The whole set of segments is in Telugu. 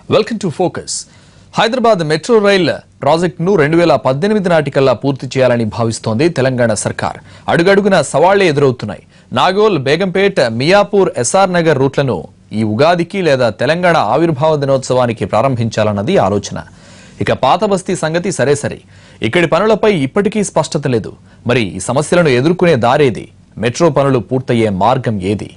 welcome to focus Hyderabad metro rail ప్రాజెక్టును రెండు వేల పద్దెనిమిది నాటికల్లా పూర్తి చేయాలని భావిస్తోంది తెలంగాణ సర్కార్ అడుగడుగున సవాళ్లే ఎదురవుతున్నాయి నాగోల్ బేగంపేట్ మియాపూర్ ఎస్ఆర్ నగర్ రూట్లను ఈ ఉగాదికి లేదా తెలంగాణ ఆవిర్భావ దినోత్సవానికి ప్రారంభించాలన్నది ఆలోచన ఇక పాత బస్తీ సంగతి సరే సరే ఇక్కడి పనులపై ఇప్పటికీ స్పష్టత లేదు మరి ఈ సమస్యలను ఎదుర్కొనే దారేది మెట్రో పనులు పూర్తయ్యే మార్గం ఏది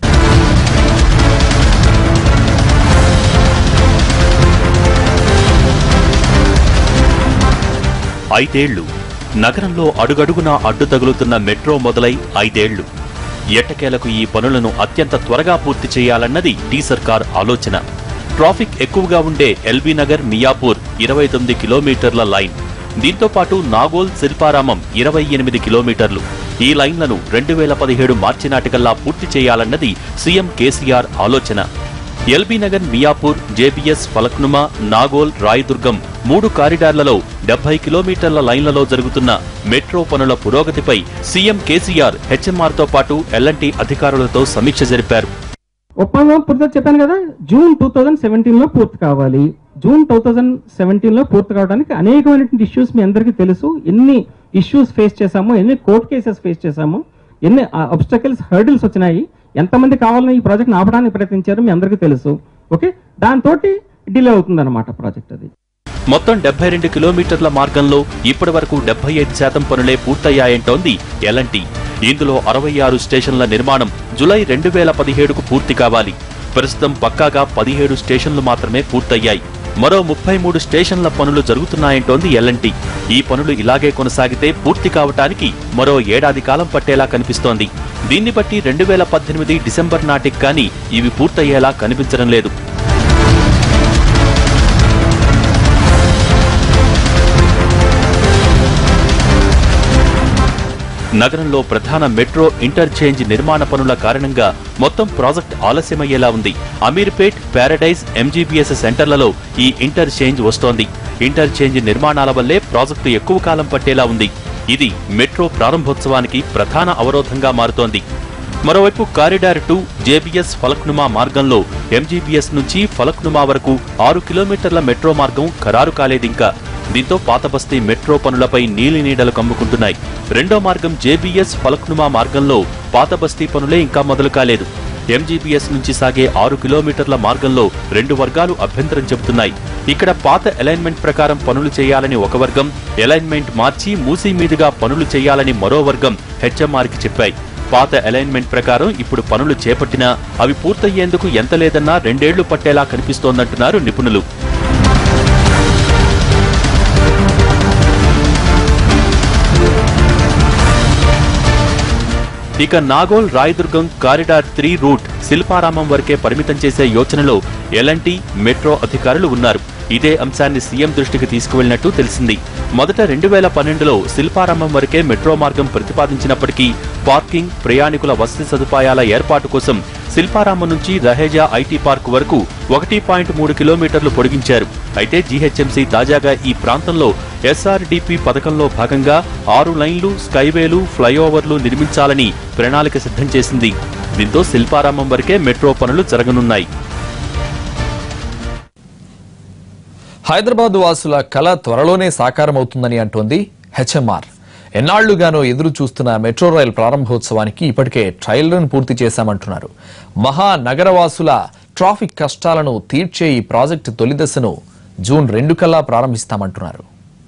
ఐదేళ్లు నగరంలో అడుగడుగునా అడ్డు తగులుతున్న మెట్రో మొదలై ఐదేళ్లు ఎట్టకేలకు ఈ పనులను అత్యంత త్వరగా పూర్తి చేయాలన్నది టీ సర్కార్ ఆలోచన ట్రాఫిక్ ఎక్కువగా ఉండే ఎల్బీ నగర్ మియాపూర్ ఇరవై తొమ్మిది కిలోమీటర్ల లైన్ దీంతో పాటు నాగోల్ శిల్పారామం ఇరవై ఎనిమిది కిలోమీటర్లు ఈ లైన్లను రెండు వేల పదిహేడు మార్చి నాటికల్లా పూర్తి చేయాలన్నది సీఎం కేసీఆర్ ఆలోచన ఎల్బీ నగర్ మియాపూర్ జేబీఎస్ ఫలక్నుమా నాగోల్ రాయదుర్గం మూడు కారిడార్లలో డెబ్బై కిలోమీటర్ల లైన్లలో జరుగుతున్న మెట్రో పనుల పురోగతిపై సీఎం కేసీఆర్ హెచ్ఎంఆర్తో పాటు ఎల్ఎన్టీ అధికారులతో సమీక్ష జరిపారు ఒప్పందం పూర్తి చెప్పాను కదా జూన్ టూ థౌజండ్ సెవెంటీన్ లో పూర్తి కావాలి జూన్ టూ థౌజండ్ సెవెంటీన్ లో పూర్తి కావడానికి అనేకమైనటువంటి ఇష్యూస్ మీ అందరికీ తెలుసు ఎన్ని ఇష్యూస్ ఫేస్ చేశామో ఎన్ని కోర్టు కేసెస్ ఫేస్ చేశామో ఎన్ని అబ్స్టకల్స్ హర్డిల్స్ వచ్చినాయి ఎంతమంది కావాలని ఈ ప్రాజెక్ట్ ఆపడానికి ప్రయత్నించారో మీ అందరికీ తెలుసు ఓకే దాంతో డిలే అవుతుంది అనమాట ప్రాజెక్ట్ అది మొత్తం డెబ్బై రెండు కిలోమీటర్ల మార్గంలో ఇప్పటి వరకు డెబ్బై ఐదు శాతం పనులే పూర్తయ్యాయంటోంది ఎల్ఎన్టీ ఇందులో అరవై ఆరు స్టేషన్ల నిర్మాణం జులై రెండు వేల పదిహేడుకు పూర్తి కావాలి ప్రస్తుతం పక్కాగా పదిహేడు స్టేషన్లు మాత్రమే పూర్తయ్యాయి మరో ముప్పై మూడు స్టేషన్ల పనులు జరుగుతున్నాయంటోంది ఎల్ఎన్టీ ఈ పనులు ఇలాగే కొనసాగితే పూర్తి కావటానికి మరో ఏడాది కాలం పట్టేలా కనిపిస్తోంది దీన్ని బట్టి రెండు వేల పద్దెనిమిది డిసెంబర్ నాటికి కానీ ఇవి పూర్తయ్యేలా కనిపించడం లేదు నగరంలో ప్రధాన మెట్రో ఇంటర్చేంజ్ నిర్మాణ పనుల కారణంగా మొత్తం ప్రాజెక్ట్ ఆలస్యమయ్యేలా ఉంది అమీర్పేట్ పారడైజ్ ఎంజీబీఎస్ సెంటర్లలో ఈ ఇంటర్చేంజ్ వస్తోంది ఇంటర్చేంజ్ నిర్మాణాల వల్లే ప్రాజెక్టు ఎక్కువ కాలం పట్టేలా ఉంది ఇది మెట్రో ప్రారంభోత్సవానికి ప్రధాన అవరోధంగా మారుతోంది మరోవైపు కారిడార్ టూ జేబీఎస్ ఫలక్నుమా మార్గంలో ఎంజీబీఎస్ నుంచి ఫలక్నుమా వరకు ఆరు కిలోమీటర్ల మెట్రో మార్గం ఖరారు కాలేదింకా దీంతో పాత బస్తీ మెట్రో పనులపై నీలి నీడలు కమ్ముకుంటున్నాయి రెండో మార్గం జేబీఎస్ ఫలక్నుమా మార్గంలో పాత బస్తీ పనులే ఇంకా మొదలు కాలేదు ఎంజీబీఎస్ నుంచి సాగే ఆరు కిలోమీటర్ల మార్గంలో రెండు వర్గాలు అభ్యంతరం చెబుతున్నాయి ఇక్కడ పాత అలైన్మెంట్ ప్రకారం పనులు చేయాలని ఒక వర్గం అలైన్మెంట్ మార్చి మూసీ మీదుగా పనులు చేయాలని మరో వర్గం హెచ్ఎంఆర్కి చెప్పాయి పాత అలైన్మెంట్ ప్రకారం ఇప్పుడు పనులు చేపట్టినా అవి పూర్తయ్యేందుకు ఎంత లేదన్నా రెండేళ్లు పట్టేలా కనిపిస్తోందంటున్నారు నిపుణులు ఇక Nagole Rayadurgam corridor three route Shilparamam వరకే పరిమితం చేసే యోచనలో ఎల్ఎన్టీ మెట్రో అధికారులు ఉన్నారు ఇదే అంశాన్ని సీఎం దృష్టికి తీసుకువెళ్లినట్టు తెలిసింది మొదట రెండు వేల పన్నెండులో శిల్పారామం వరకే మెట్రో మార్గం ప్రతిపాదించినప్పటికీ పార్కింగ్ ప్రయాణికుల వసతి సదుపాయాల ఏర్పాటు కోసం శిల్పారామం నుంచి రహేజా ఐటీ పార్క్ వరకు ఒకటి పాయింట్ మూడు కిలోమీటర్లు పొడిగించారు అయితే జీహెచ్ఎంసీ తాజాగా ఈ ప్రాంతంలో ఎస్ఆర్డిపి పథకంలో భాగంగా ఆరు లైన్లు స్కైవేలు ఫ్లైఓవర్లు నిర్మించాలని ప్రణాళిక సిద్ధం చేసింది దీంతో శిల్పారామం వరకే మెట్రో పనులు జరగనున్నాయి హైదరాబాద్ వాసుల కళ త్వరలోనే సాకారమవుతుందని అంటోంది హెచ్ఎంఆర్ ఎన్నాళ్లుగానో ఎదురు చూస్తున్న మెట్రో రైల్ ప్రారంభోత్సవానికి ఇప్పటికే ట్రయల్ రన్ పూర్తి చేశామంటున్నారు మహానగరవాసుల ట్రాఫిక్ కష్టాలను తీర్చే ఈ ప్రాజెక్టు తొలి దశను జూన్ రెండు కల్లా ప్రారంభిస్తామంటున్నారు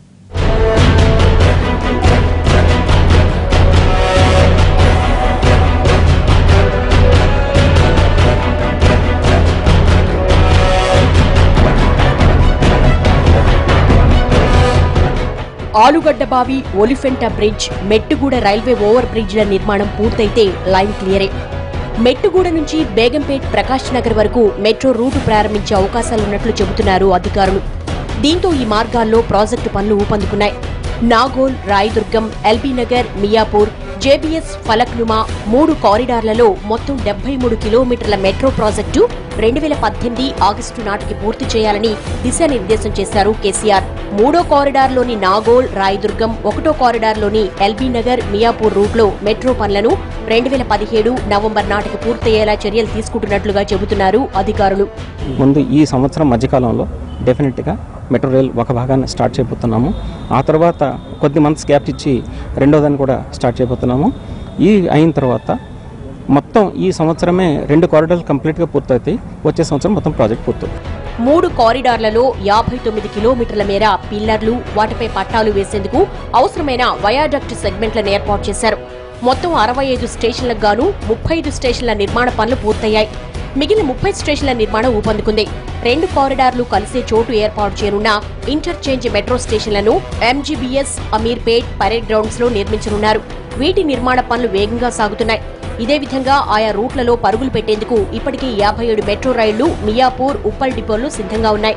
Alugadda Bavi Olifenta bridge Mettuguda railway over బ్రిడ్జ్ల నిర్మాణం పూర్తయితే లైన్ క్లియరే మెట్టుగూడ నుంచి బేగంపేట్ ప్రకాష్ నగర్ వరకు మెట్రో రూటు ప్రారంభించే అవకాశాలున్నట్లు చెబుతున్నారు అధికారులు దీంతో ఈ మార్గాల్లో ప్రాజెక్టు పనులు ఊపందుకున్నాయి నాగోల్ రాయదుర్గం ఎల్బీ నగర్ మియాపూర్ జేబీఎస్ ఫలక్నుమా మూడు కారిడార్లలో మొత్తం డెబ్బై మూడు కిలోమీటర్ల మెట్రో ప్రాజెక్టు రెండు వేల పద్దెనిమిది ఆగస్టు నాటికి పూర్తి చేయాలని దిశానిర్దేశం చేశారు కేసీఆర్ మూడో కారిడార్లోని నాగోల్ రాయదుర్గం ఒకటో కారిడార్లోని ఎల్బీ నగర్ మియాపూర్ రూట్లో మెట్రో పనులను రెండు వేల పదిహేడు నవంబర్ నాటికి పూర్తయ్యేలా చర్యలు తీసుకుంటున్నట్లుగా చెబుతున్నారు అధికారులు ముందు ఈ సంవత్సరం మధ్యకాలంలో డెఫినెట్గా మెట్రో రైల్ ఒక భాగాన్ని స్టార్ట్ చేయబోతున్నాము ఆ తర్వాత కొద్ది మంత్స్ గ్యాప్ ఇచ్చి రెండో దాన్ని కూడా స్టార్ట్ చేయబోతున్నాము ఈ అయిన తర్వాత మొత్తం ఈ సంవత్సరమే రెండు కారిడార్లు కంప్లీట్గా పూర్తవుతాయి వచ్చే సంవత్సరం మొత్తం ప్రాజెక్ట్ పూర్తవుతుంది మూడు కారిడార్లలో యాభై తొమ్మిది కిలోమీటర్ల మేర పిల్లర్లు వాటిపై పట్టాలు వేసేందుకు అవసరమైన వయాడక్ట్ సెగ్మెంట్లను ఏర్పాటు చేశారు మొత్తం అరవై ఐదు స్టేషన్లకు గాను ముప్పై ఐదు స్టేషన్ల నిర్మాణ పనులు పూర్తయ్యాయి మిగిలిన ముప్పై స్టేషన్ల నిర్మాణం ఊపందుకుంది రెండు కారిడార్లు కలిసే చోటు ఏర్పాటు చేయనున్న ఇంటర్చేంజ్ మెట్రో స్టేషన్లను ఎంజీబీఎస్ అమీర్పేట్ పరేడ్ గ్రౌండ్స్ లో నిర్మించనున్నారు వీటి నిర్మాణ పనులు వేగంగా సాగుతున్నాయి ఇదే విధంగా ఆయా రూట్లలో పరుగులు పెట్టేందుకు ఇప్పటికే యాభై ఏడు మెట్రో రైళ్లు మియాపూర్ ఉప్పల్ డిపోలు సిద్ధంగా ఉన్నాయి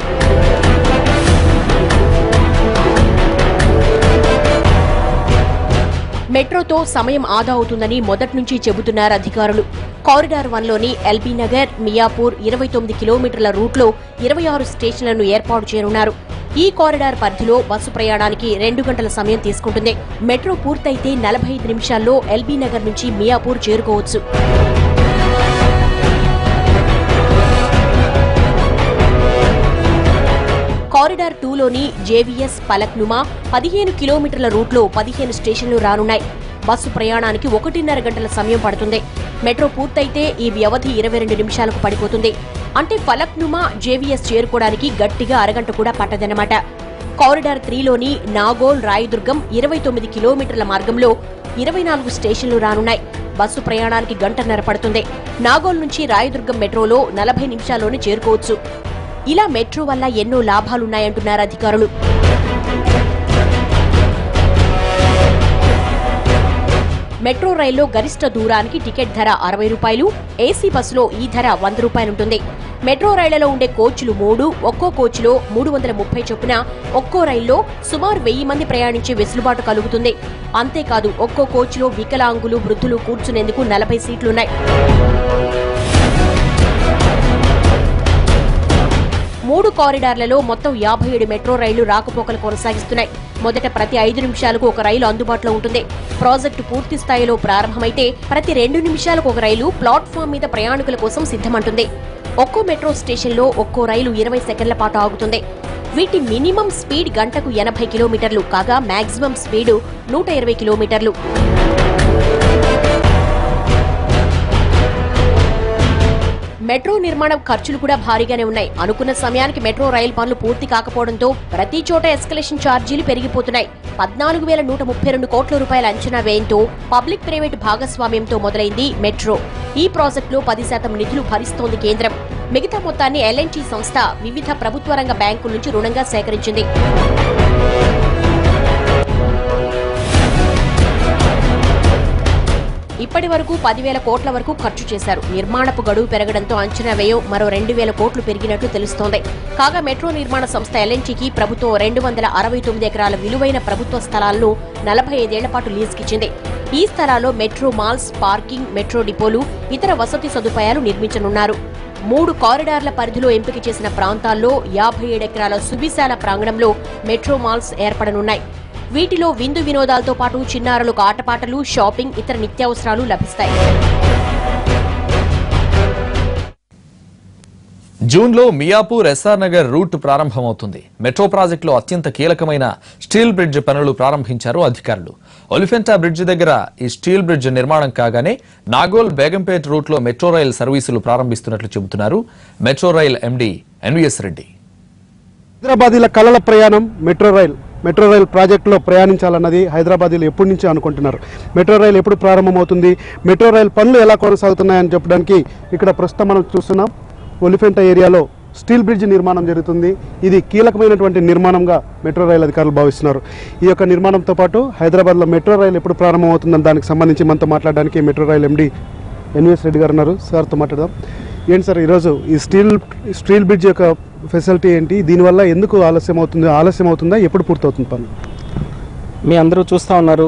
మెట్రోతో సమయం ఆదా అవుతుందని మొదటి నుంచి చెబుతున్నారు అధికారులు కారిడార్ వన్లోని ఎల్బీ నగర్ మియాపూర్ ఇరవై తొమ్మిది కిలోమీటర్ల రూట్లో ఇరవై ఆరు స్టేషన్లను ఏర్పాటు చేయనున్నారు ఈ కారిడార్ పరిధిలో బస్సు ప్రయాణానికి రెండు గంటల సమయం తీసుకుంటుంది మెట్రో పూర్తయితే నలభై ఐదు నిమిషాల్లో ఎల్బీ నగర్ నుంచి మియాపూర్ చేరుకోవచ్చు కారిడార్ టూలోని జేవీఎస్ పలక్నుమా పదిహేను కిలోమీటర్ల రూట్లో పదిహేను స్టేషన్లు రానున్నాయి బస్సు ప్రయాణానికి ఒకటిన్నర గంటల సమయం పడుతుంది మెట్రో పూర్తయితే ఈ వ్యవధి ఇరవై రెండు నిమిషాలకు పడిపోతుంది అంటే ఫలక్నుమా జేవీఎస్ చేరుకోవడానికి గట్టిగా అరగంట కూడా పట్టదన్నమాట కారిడార్ త్రీలోని నాగోల్ రాయదుర్గం ఇరవై తొమ్మిది కిలోమీటర్ల మార్గంలో ఇరవై నాలుగు స్టేషన్లు రానున్నాయి బస్సు ప్రయాణానికి గంటన్నర పడుతుంది నాగోల్ నుంచి రాయదుర్గం మెట్రోలో నలభై నిమిషాల్లోనే చేరుకోవచ్చు ఇలా మెట్రో వల్ల ఎన్నో లాభాలున్నాయంటున్నారు అధికారులు మెట్రో రైల్లో గరిష్ట దూరానికి టికెట్ ధర అరవై రూపాయలు ఏసీ బస్సులో ఈ ధర వంద రూపాయలుంటుంది మెట్రో రైళ్లలో ఉండే కోచ్లు మూడు ఒక్కో కోచ్లో మూడు వందల ముప్పై చొప్పున ఒక్కో రైల్లో సుమారు వెయ్యి మంది ప్రయాణించే వెసులుబాటు కలుగుతుంది అంతేకాదు ఒక్కో కోచ్లో వికలాంగులు వృద్ధులు కూర్చునేందుకు నలభై సీట్లున్నాయి మూడు కారిడార్లలో మొత్తం యాభై ఏడు మెట్రో రైళ్లు రాకపోకలు కొనసాగిస్తున్నాయి మొదట ప్రతి ఐదు నిమిషాలకు ఒక రైలు అందుబాటులో ఉంటుంది ప్రాజెక్టు పూర్తి స్థాయిలో ప్రారంభమైతే ప్రతి రెండు నిమిషాలకు ఒక రైలు ప్లాట్ఫామ్ మీద ప్రయాణికుల కోసం సిద్ధమంటుంది ఒక్కో మెట్రో స్టేషన్లో ఒక్కో రైలు ఇరవై సెకండ్ల పాటు ఆగుతుంది వీటి మినిమం స్పీడ్ గంటకు ఎనభై కిలోమీటర్లు కాగా మాక్సిమం స్పీడ్ నూట ఇరవై కిలోమీటర్లు మెట్రో నిర్మాణం ఖర్చులు కూడా భారీగానే ఉన్నాయి అనుకున్న సమయానికి మెట్రో రైలు పనులు పూర్తి కాకపోవడంతో ప్రతి చోట ఎస్కలేషన్ ఛార్జీలు పెరిగిపోతున్నాయి పద్నాలుగు వేల నూట ముప్పై రెండు కోట్ల రూపాయల అంచనా వ్యయంతో పబ్లిక్ ప్రైవేట్ భాగస్వామ్యంతో మొదలైంది మెట్రో ఈ ప్రాజెక్టులో పది శాతం నిధులు భరిస్తోంది కేంద్రం మిగతా మొత్తాన్ని ఎల్ఎన్టీ సంస్థ వివిధ ప్రభుత్వ రంగ బ్యాంకుల నుంచి రుణంగా సేకరించింది ఇప్పటి వరకు పదివేల కోట్ల వరకు ఖర్చు చేశారు నిర్మాణపు గడువు పెరగడంతో అంచనా వ్యయం మరో రెండు వేల కోట్లు పెరిగినట్లు తెలుస్తోంది కాగా మెట్రో నిర్మాణ సంస్థ ఎల్ఎన్టీకి ప్రభుత్వం రెండు వందల అరవై తొమ్మిది ఎకరాల విలువైన ప్రభుత్వ స్థలాలను నలభై ఐదేళ్ల పాటు లీజుకిచ్చింది ఈ స్థలాల్లో మెట్రో మాల్స్ పార్కింగ్ మెట్రో డిపోలు ఇతర వసతి సదుపాయాలు నిర్మించనున్నారు మూడు కారిడార్ల పరిధిలో ఎంపిక చేసిన ప్రాంతాల్లో యాభై ఏడు ఎకరాల సువిశాల ప్రాంగణంలో మెట్రో మాల్స్ ఏర్పడనున్నాయి వీటిలో విందు వినోదాలతో పాటు చిన్నారులకు ఆటపాటలు షాపింగ్ ఇతర నిత్యావసరాలు లభిస్తాయి జూన్లో మియాపూర్ ఎస్ఆర్ నగర్ రూట్ ప్రారంభమవుతుంది మెట్రో ప్రాజెక్టులో అత్యంత కీలకమైన స్టీల్ బ్రిడ్జ్ పనులు ప్రారంభించారు అధికారులు ఒలిఫెంటా బ్రిడ్జ్ దగ్గర ఈ స్టీల్ బ్రిడ్జ్ నిర్మాణం కాగానే నాగోల్ బేగంపేట్ రూట్లో మెట్రో రైల్ సర్వీసులు ప్రారంభిస్తున్నట్లు చెబుతున్నారు metro rail MD NVS Reddy హైదరాబాదీల కళల ప్రయాణం మెట్రో రైల్ మెట్రో రైల్ ప్రాజెక్టులో ప్రయాణించాలన్నది హైదరాబాదీలు ఎప్పటి నుంచి అనుకుంటున్నారు మెట్రో రైల్ ఎప్పుడు ప్రారంభమవుతుంది మెట్రో రైల్ పనులు ఎలా కొనసాగుతున్నాయని చెప్పడానికి ఇక్కడ ప్రస్తుతం మనం చూస్తున్నాం ఒలిఫెంటా ఏరియాలో స్టీల్ బ్రిడ్జ్ నిర్మాణం జరుగుతుంది ఇది కీలకమైనటువంటి నిర్మాణంగా మెట్రో రైల్ అధికారులు భావిస్తున్నారు ఈ యొక్క నిర్మాణంతో పాటు హైదరాబాద్లో మెట్రో రైల్ ఎప్పుడు ప్రారంభమవుతుందని దానికి సంబంధించి మనతో మాట్లాడడానికి metro rail MD NVS Reddy garu ఉన్నారు సార్తో మాట్లాడదాం ఏంటి సార్ ఈరోజు ఈ స్టీల్ స్టీల్ బ్రిడ్జ్ యొక్క ఫెసిలిటీ ఏంటి దీనివల్ల ఎందుకు ఆలస్యం అవుతుంది ఆలస్యం అవుతుందా ఎప్పుడు పూర్తవుతుంది పని మీ అందరూ చూస్తూ ఉన్నారు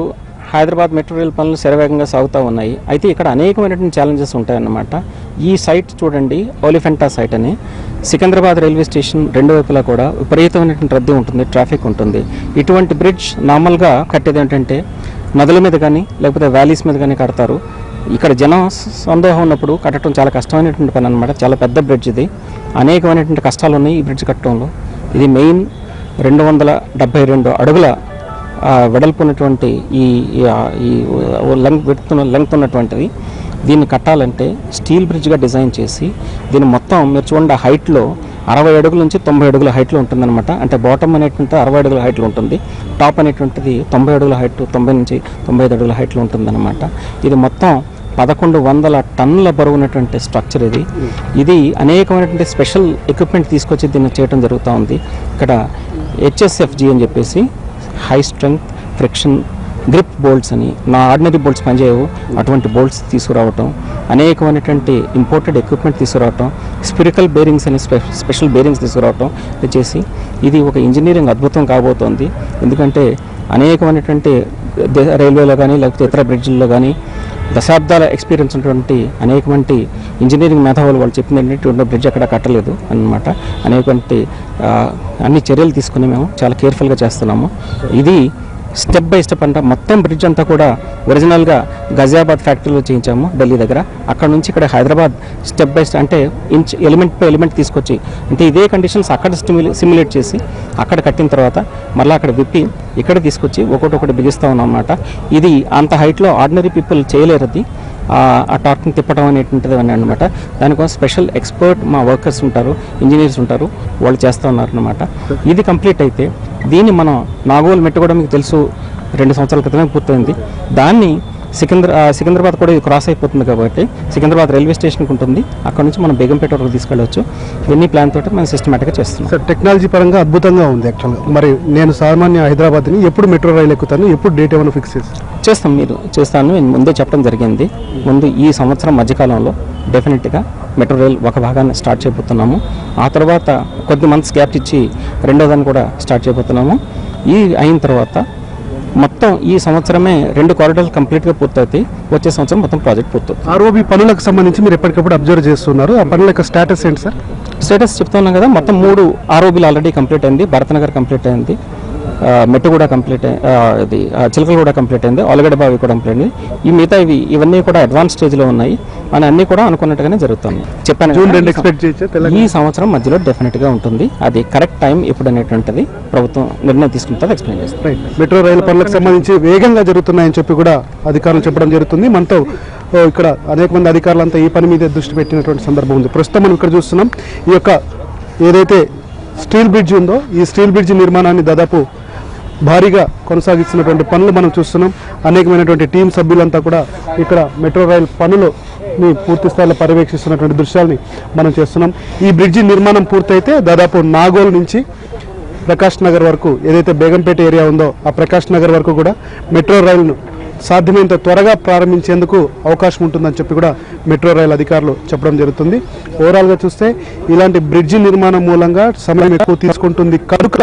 హైదరాబాద్ మెట్రో రైల్ పనులు శరవేగంగా సాగుతూ ఉన్నాయి అయితే ఇక్కడ అనేకమైనటువంటి ఛాలెంజెస్ ఉంటాయన్నమాట ఈ సైట్ చూడండి ఓలిఫెంటా సైట్ అని సికింద్రాబాద్ రైల్వే స్టేషన్ రెండు వైపులా కూడా విపరీతమైనటువంటి రద్దీ ఉంటుంది ట్రాఫిక్ ఉంటుంది ఇటువంటి బ్రిడ్జ్ నార్మల్గా కట్టేది ఏంటంటే నదుల మీద కానీ లేకపోతే వ్యాలీస్ మీద కానీ కడతారు ఇక్కడ జనం స- సందోహం ఉన్నప్పుడు కట్టడం చాలా కష్టమైనటువంటి పని అనమాట చాలా పెద్ద బ్రిడ్జ్ ఇది అనేకమైనటువంటి కష్టాలు ఉన్నాయి ఈ బ్రిడ్జ్ కట్టడంలో ఇది మెయిన్ రెండు వందల డెబ్బై రెండు అడుగుల ఆ, వెడల్పు ఉన్నటువంటి ఈ ఈ, ఆ, ఈ లెంగ్ విడ్త్ లెంగ్త్ ఉన్నటువంటిది దీన్ని కట్టాలంటే స్టీల్ బ్రిడ్జ్గా డిజైన్ చేసి దీన్ని మొత్తం మీరు చూడండి ఆ హైట్లో అరవై అడుగుల నుంచి తొంభై అడుగుల హైట్లో ఉంటుందన్నమాట అంటే బాటమ్ అనేటువంటి అరవై అడుగుల హైట్లో ఉంటుంది టాప్ అనేటువంటిది తొంభై అడుగుల హైట్ తొంభై నుంచి తొంభై ఐదు అడుగుల హైట్లో ఉంటుందన్నమాట ఇది మొత్తం పదకొండు వందల టన్నుల బరువు ఉన్నటువంటి స్ట్రక్చర్ ఇది ఇది అనేకమైనటువంటి స్పెషల్ ఎక్విప్మెంట్ తీసుకొచ్చి దీన్ని చేయడం జరుగుతూ ఉంది ఇక్కడ హెచ్ఎస్ఎఫ్జి అని చెప్పేసి high strength friction grip bolts అని నా ఆర్డినరీ బోల్ట్స్ పనిచేయవు అటువంటి బోల్ట్స్ తీసుకురావటం అనేకమైనటువంటి ఇంపోర్టెడ్ ఎక్విప్మెంట్ తీసుకురావటం స్పిరికల్ బేరింగ్స్ అని స్పె స్పెషల్ బేరింగ్స్ తీసుకురావటం ఇది చేసి ఇది ఒక ఇంజనీరింగ్ అద్భుతం కాబోతోంది ఎందుకంటే అనేకమైనటువంటి దే- రైల్వేలో కానీ లేకపోతే ఇతర బ్రిడ్జిల్లో కానీ దశాబ్దాల ఎక్స్పీరియన్స్ ఉన్నటువంటి అనేకమంటి ఇంజనీరింగ్ మేధావులు వాళ్ళు చెప్పింది ఏంటంటే బ్రిడ్జ్ అక్కడ కట్టలేదు అన్నమాట అనేకమంటి ఆ, అన్ని చర్యలు తీసుకుని మేము చాలా కేర్ఫుల్గా చేస్తున్నాము ఇది స్టెప్ బై స్టెప్ అంటే మొత్తం బ్రిడ్జ్ అంతా కూడా ఒరిజినల్గా గజియాబాద్ ఫ్యాక్టరీలో చేయించాము ఢిల్లీ దగ్గర అక్కడ నుంచి ఇక్కడ హైదరాబాద్ స్టెప్ బై స్టెప్ అంటే ఇంచ్ ఎలిమెంట్ బై ఎలిమెంట్ తీసుకొచ్చి అంటే ఇదే కండిషన్స్ అక్కడ స్టిమ్యులే సిమ్యులేట్ చేసి అక్కడ కట్టిన తర్వాత మళ్ళీ అక్కడ విప్పి ఇక్కడ తీసుకొచ్చి ఒకటి ఒకటి బిగిస్తూ ఉన్నాం అన్నమాట ఇది అంత హైట్లో ఆర్డినరీ పీపుల్ చేయలేరు అది ఆ ఆ టార్క్ని తిప్పడం అనేటువంటిది అని అనమాట దానికోసం స్పెషల్ ఎక్స్పర్ట్ మా వర్కర్స్ ఉంటారు ఇంజనీర్స్ ఉంటారు వాళ్ళు చేస్తూ ఉన్నారు అనమాట ఇది కంప్లీట్ అయితే దీన్ని మనం నాగోల్ మెట్టు కూడా మీకు తెలుసు రెండు సంవత్సరాల క్రితమే పూర్తయింది దాన్ని సికింద్ర ఆ, సికింద్రాబాద్ కూడా ఇది క్రాస్ అయిపోతుంది కాబట్టి సికింద్రాబాద్ రైల్వే స్టేషన్కి ఉంటుంది అక్కడ నుంచి మనం బేగంపేట వరకు తీసుకెళ్ళవచ్చు ఇవన్నీ ప్లాన్ తోటి మనం సిస్టమేటిక్గా చేస్తున్నాం సార్ టెక్నాలజీ పరంగా అద్భుతంగా ఉంది యాక్చువల్గా మరి నేను సామాన్య హైదరాబాద్ని ఎప్పుడు మెట్రో రైలు ఎక్కుతాను ఎప్పుడు డేట్ ఏమైనా ఫిక్స్ చేసి చేస్తాం మీరు చేస్తాను నేను ముందే చెప్పడం జరిగింది ముందు ఈ సంవత్సరం మధ్యకాలంలో డెఫినెట్గా మెట్రో రైల్ ఒక భాగాన్ని స్టార్ట్ చేయబోతున్నాము ఆ తర్వాత కొద్ది మంత్స్ గ్యాప్ ఇచ్చి రెండో దాన్ని కూడా స్టార్ట్ చేయబోతున్నాము ఈ అయిన తర్వాత మొత్తం ఈ సంవత్సరమే రెండు కారిడార్లు కంప్లీట్గా పూర్తవుతాయి వచ్చే సంవత్సరం మొత్తం ప్రాజెక్ట్ పూర్తవుతుంది ఆర్ఓబి పనులకు సంబంధించి మీరు ఎప్పటికప్పుడు అబ్జర్వ్ చేస్తున్నారు ఆ పనుల యొక్క స్టేటస్ ఏంటి సార్ స్టేటస్ చెప్తున్నాం కదా మొత్తం మూడు ఆర్ఓబీలు ఆల్రెడీ కంప్లీట్ అయింది భరతనగర్ కంప్లీట్ అయింది ఆ, మెట్టు కూడా కంప్లీట్ అయి- ఆ, ఇది ఆ, చిలకలు కూడా కంప్లీట్ అయింది ఆలగడ్డ బావి కూడా కంప్లీట్ అయింది ఈ మిగతా ఇవి ఇవన్నీ కూడా అడ్వాన్స్ స్టేజ్లో ఉన్నాయి అని అన్నీ కూడా అనుకున్నట్టుగానే జరుగుతుంది చెప్పాను జూన్ కదా, రెండు ఈ సం- ఎక్స్పెక్ట్ చేయొచ్చా తెలంగాణ ఈ సంవత్సరం మధ్యలో డెఫినెట్గా ఉంటుంది అది కరెక్ట్ టైం ఎప్పుడు అనేటువంటిది ప్రభుత్వం నిర్ణయం తీసుకుంటుంది ఎక్స్ప్లెయిన్ చేస్తాం రైట్ మెట్రో రైలు పనులకు సంబంధించి వేగంగా జరుగుతున్నాయని చెప్పి కూడా అధికారులు చెప్పడం జరుగుతుంది మనతో ఓ, ఇక్కడ అనేక మంది అధికారులంతా ఈ పని మీద దృష్టి పెట్టినటువంటి సందర్భం ఉంది ప్రస్తుతం మనం ఇక్కడ చూస్తున్నాం ఈ యొక్క ఏదైతే స్టీల్ బ్రిడ్జ్ ఉందో ఈ స్టీల్ బ్రిడ్జ్ నిర్మాణాన్ని దాదాపు భారీగా కొనసాగిస్తున్నటువంటి పనులు మనం చూస్తున్నాం అనేకమైనటువంటి టీం సభ్యులంతా కూడా ఇక్కడ మెట్రో రైల్ పనులు ని పూర్తి స్థాయిలో పర్యవేక్షిస్తున్నటువంటి దృశ్యాల్ని మనం చేస్తున్నాం ఈ బ్రిడ్జి నిర్మాణం పూర్తయితే దాదాపు నాగోల్ నుంచి ప్రకాష్ నగర్ వరకు ఏదైతే బేగంపేట ఏరియా ఉందో ఆ ప్రకాష్ నగర్ వరకు కూడా మెట్రో రైలును సాధ్యమైనంత త్వరగా ప్రారంభించేందుకు అవకాశం ఉంటుందని చెప్పి కూడా మెట్రో రైలు అధికారులు చెప్పడం జరుగుతుంది ఓవరాల్గా చూస్తే ఇలాంటి బ్రిడ్జి నిర్మాణం మూలంగా సమయం ఎక్కువ తీసుకుంటుంది కనుక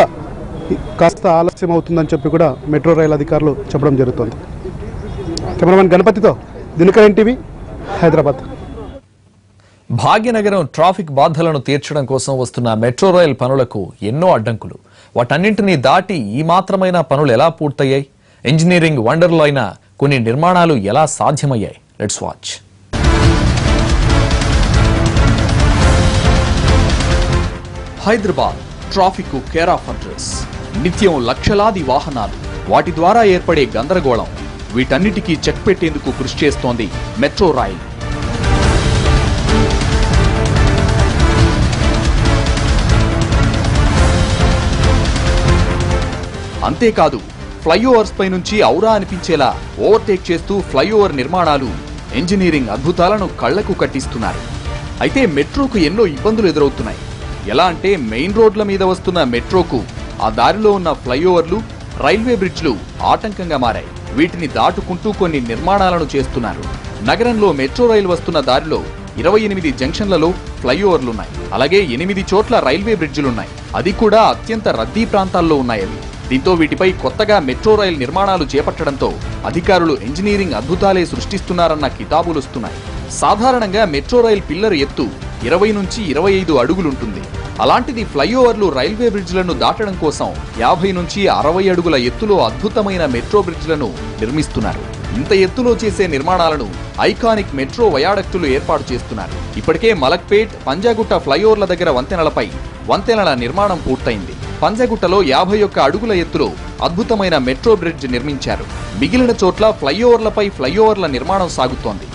కాస్త ఆలస్యం అవుతుందని చెప్పి కూడా మెట్రో రైలు అధికారులు చెప్పడం జరుగుతుంది కెమెరామెన్ గణపతితో దినకర్ టీవీ హైదరాబాద్ భాగ్యనగరం ట్రాఫిక్ బాధలను తీర్చడం కోసం వస్తున్న మెట్రో రైల్ పనులకు ఎన్నో అడ్డంకులు వాటన్నింటినీ దాటి ఈ మాత్రమైన పనులు ఎలా పూర్తయ్యాయి ఇంజనీరింగ్ వండర్లో అయిన కొన్ని నిర్మాణాలు ఎలా సాధ్యమయ్యాయి let's watch Hyderabad traffic care of address నిత్యం లక్షలాది వాహనాలు వాటి ద్వారా ఏర్పడే గందరగోళం వీటన్నిటికీ చెక్ పెట్టేందుకు కృషి చేస్తోంది మెట్రో రైల్ అంతేకాదు ఫ్లైఓవర్స్ పై నుంచి ఔరా అనిపించేలా ఓవర్టేక్ చేస్తూ ఫ్లైఓవర్ నిర్మాణాలు ఇంజనీరింగ్ అద్భుతాలను కళ్లకు కట్టిస్తున్నారు అయితే మెట్రోకు ఎన్నో ఇబ్బందులు ఎదురవుతున్నాయి ఎలా అంటే మెయిన్ రోడ్ల మీద వస్తున్న మెట్రోకు ఆ దారిలో ఉన్న ఫ్లైఓవర్లు రైల్వే బ్రిడ్జ్లు ఆటంకంగా మారాయి వీటిని దాటుకుంటూ కొన్ని నిర్మాణాలను చేస్తున్నారు నగరంలో మెట్రో రైలు వస్తున్న దారిలో ఇరవై ఎనిమిది జంక్షన్లలో ఫ్లైఓవర్లున్నాయి అలాగే ఎనిమిది చోట్ల రైల్వే బ్రిడ్జిలున్నాయి అది కూడా అత్యంత రద్దీ ప్రాంతాల్లో ఉన్నాయి అవి దీంతో వీటిపై కొత్తగా మెట్రో రైల్ నిర్మాణాలు చేపట్టడంతో అధికారులు ఇంజనీరింగ్ అద్భుతాలే సృష్టిస్తున్నారన్న కితాబులొస్తున్నాయి సాధారణంగా మెట్రో రైల్ పిల్లర్ ఎత్తు ఇరవై నుంచి ఇరవై ఐదు అడుగులుంటుంది అలాంటిది ఫ్లైఓవర్లు రైల్వే బ్రిడ్జ్లను దాటడం కోసం యాభై నుంచి అరవై అడుగుల ఎత్తులో అద్భుతమైన మెట్రో బ్రిడ్జ్లను నిర్మిస్తున్నారు ఇంత ఎత్తులో చేసే నిర్మాణాలను ఐకానిక్ మెట్రో వయాడక్టులు ఏర్పాటు చేస్తున్నారు ఇప్పటికే మలక్పేట్ పంజాగుట్ట ఫ్లైఓవర్ల దగ్గర వంతెనలపై వంతెనల నిర్మాణం పూర్తయింది పంజాగుట్టలో యాభై ఒక్క అడుగుల ఎత్తులో అద్భుతమైన మెట్రో బ్రిడ్జ్ నిర్మించారు మిగిలిన చోట్ల ఫ్లైఓవర్లపై ఫ్లైఓవర్ల నిర్మాణం సాగుతోంది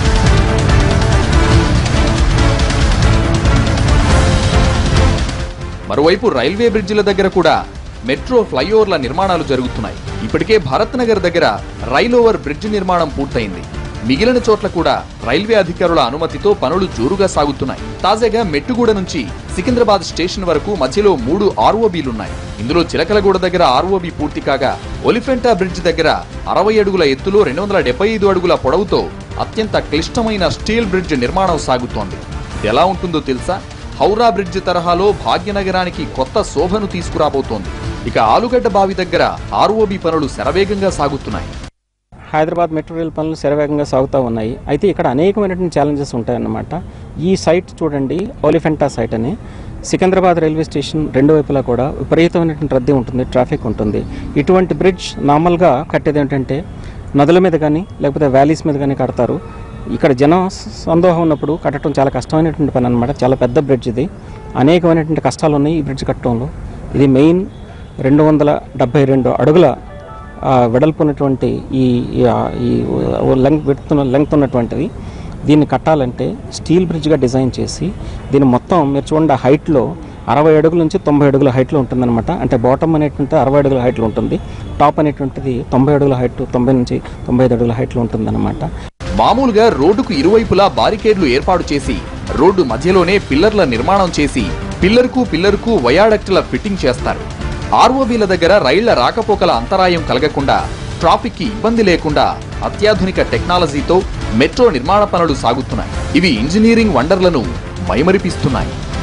మరోవైపు రైల్వే బ్రిడ్జిల దగ్గర కూడా మెట్రో ఫ్లైఓవర్ల నిర్మాణాలు జరుగుతున్నాయి ఇప్పటికే భారత్ నగర్ దగ్గర రైల్ ఓవర్ బ్రిడ్జ్ నిర్మాణం పూర్తయింది మిగిలిన చోట్ల కూడా రైల్వే అధికారుల అనుమతితో పనులు జోరుగా సాగుతున్నాయి తాజాగా మెట్టుగూడ నుంచి సికింద్రాబాద్ స్టేషన్ వరకు మధ్యలో మూడు ఆర్ఓబీలున్నాయి ఇందులో చిలకలగూడ దగ్గర ఆర్ఓబి పూర్తి కాగా ఒలిఫెంటా బ్రిడ్జ్ దగ్గర అరవై అడుగుల ఎత్తులో రెండు వందల డెబ్బై ఐదు అడుగుల పొడవుతో అత్యంత క్లిష్టమైన స్టీల్ బ్రిడ్జ్ నిర్మాణం సాగుతోంది ఇది ఎలా ఉంటుందో తెలుసా హౌరా బ్రిడ్జ్ తరహాలో భాగ్యనగరానికి కొత్త శోభను తీసుకురాబోతోంది ఇక ఆలుగడ్డ బావి దగ్గర ఆర్ఓబి పనులు శరవేగంగా సాగుతున్నాయి హైదరాబాద్ మెట్రో రైల్ పనులు శరవేగంగా సాగుతూ ఉన్నాయి అయితే ఇక్కడ అనేకమైనటువంటి ఛాలెంజెస్ ఉంటాయన్నమాట ఈ సైట్ చూడండి ఓలిఫెంటా సైట్ అని సికింద్రాబాద్ రైల్వే స్టేషన్ రెండు వైపులా కూడా విపరీతమైనటువంటి రద్దీ ఉంటుంది ట్రాఫిక్ ఉంటుంది ఇటువంటి బ్రిడ్జ్ నార్మల్గా కట్టేది ఏంటంటే నదుల మీద కానీ లేకపోతే వ్యాలీస్ మీద కానీ కడతారు ఇక్కడ జనం సందోహం ఉన్నప్పుడు కట్టడం చాలా కష్టమైనటువంటి పని అనమాట చాలా పెద్ద బ్రిడ్జ్ ఇది అనేకమైనటువంటి కష్టాలు ఉన్నాయి ఈ బ్రిడ్జ్ కట్టడంలో ఇది మెయిన్ రెండు వందల డెబ్బై రెండు అడుగుల ఆ, వెడల్పు ఉన్నటువంటి ఈ ఈ- ఆ, ఈ లెంగ్త్ విడ్త్ లెంగ్త్ ఉన్నటువంటిది దీన్ని కట్టాలంటే స్టీల్ బ్రిడ్జ్గా డిజైన్ చేసి దీన్ని మొత్తం మీరు చూడండి హైట్లో అరవై అడుగుల నుంచి తొంభై అడుగుల హైట్లో ఉంటుందన్నమాట అంటే బాటమ్ అనేటువంటి అరవై అడుగుల హైట్లో ఉంటుంది టాప్ అనేటువంటిది తొంభై అడుగుల హైట్ తొంభై నుంచి తొంభై ఐదు అడుగుల హైట్లో ఉంటుందన్నమాట మామూలుగా రోడ్డుకు ఇరువైపులా బారికేడ్లు ఏర్పాటు చేసి రోడ్డు మధ్యలోనే పిల్లర్ల నిర్మాణం చేసి పిల్లర్కు పిల్లర్కు వయాడక్టుల ఫిట్టింగ్ చేస్తారు ఆర్ఓబీల దగ్గర రైళ్ల రాకపోకల అంతరాయం కలగకుండా ట్రాఫిక్ కి ఇబ్బంది లేకుండా అత్యాధునిక టెక్నాలజీతో మెట్రో నిర్మాణ పనులు సాగుతున్నాయి ఇవి ఇంజనీరింగ్ వండర్లను మైమరిపిస్తున్నాయి